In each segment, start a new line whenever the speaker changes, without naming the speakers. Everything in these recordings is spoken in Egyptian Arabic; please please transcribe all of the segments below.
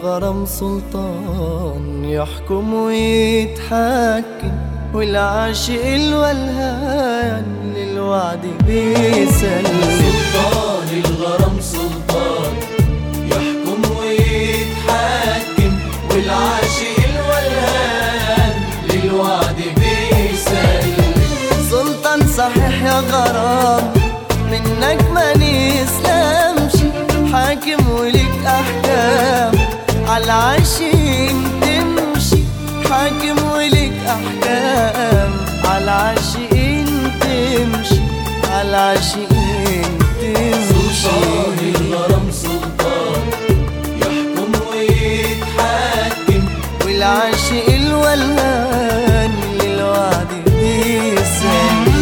الغرام سلطان يحكم ويتحكم والعاشق الولهان للوعد بيسلم
سلطان الغرام سلطان يحكم ويتحكم والعاشق الولهان للوعد بيسلم
سلطان صحيح يا غرام منك ما نسلمش حاكم ولك احكام عالعاشقين تمشي حاكم ولك احكام عالعاشقين تمشي عالعاشقين
سلطان
تمشي
الغرام سلطان يحكم ويتحكم
والعاشق الولهان للوعد بيسلم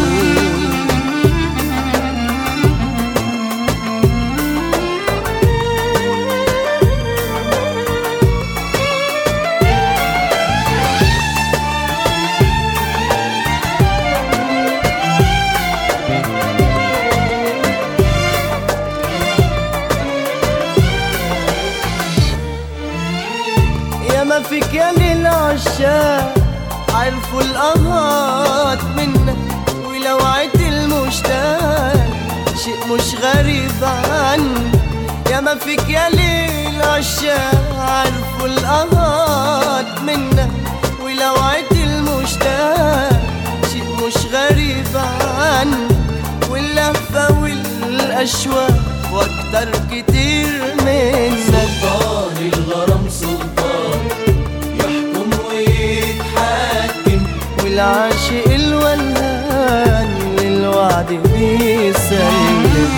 يا ما فيك يا للعشاق عرفوا الأهات منك ولوعة المشتاق شيء مش غريب عنك يا ما فيك يا للعشاق عرفوا الأهات منك ولوعة المشتاق شيء مش غريب عنك واللهفة والأشواق واكتر كتير منك
سلطان الغرام سلطان يحكم ويتحكم
والعاشق الولهان للوعد بيسلم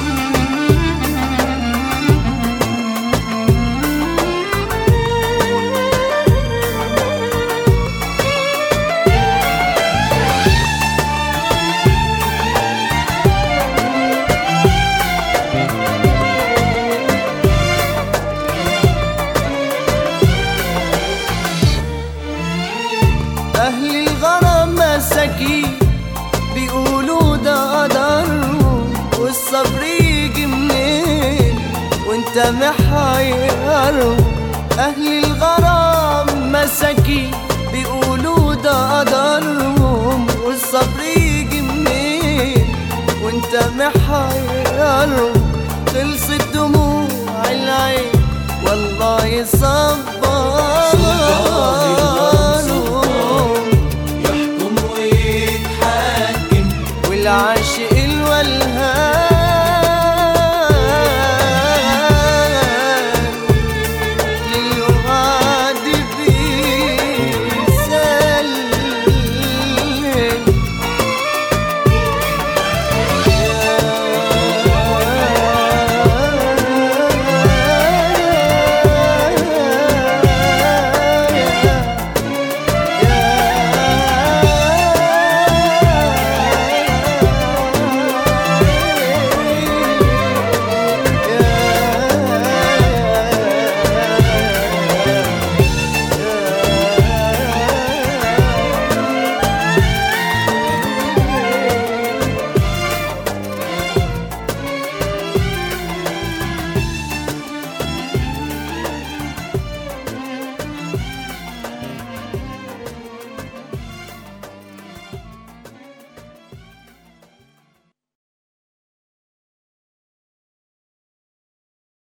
أهل الغرام مساكين بيقولوا ده قدرهم والصبر يجي منين وانت محيرهم أهل الغرام مساكين بيقولوا ده قدرهم والصبر يجي منين وانت محيرهم خلصت دموع العين والله يصبر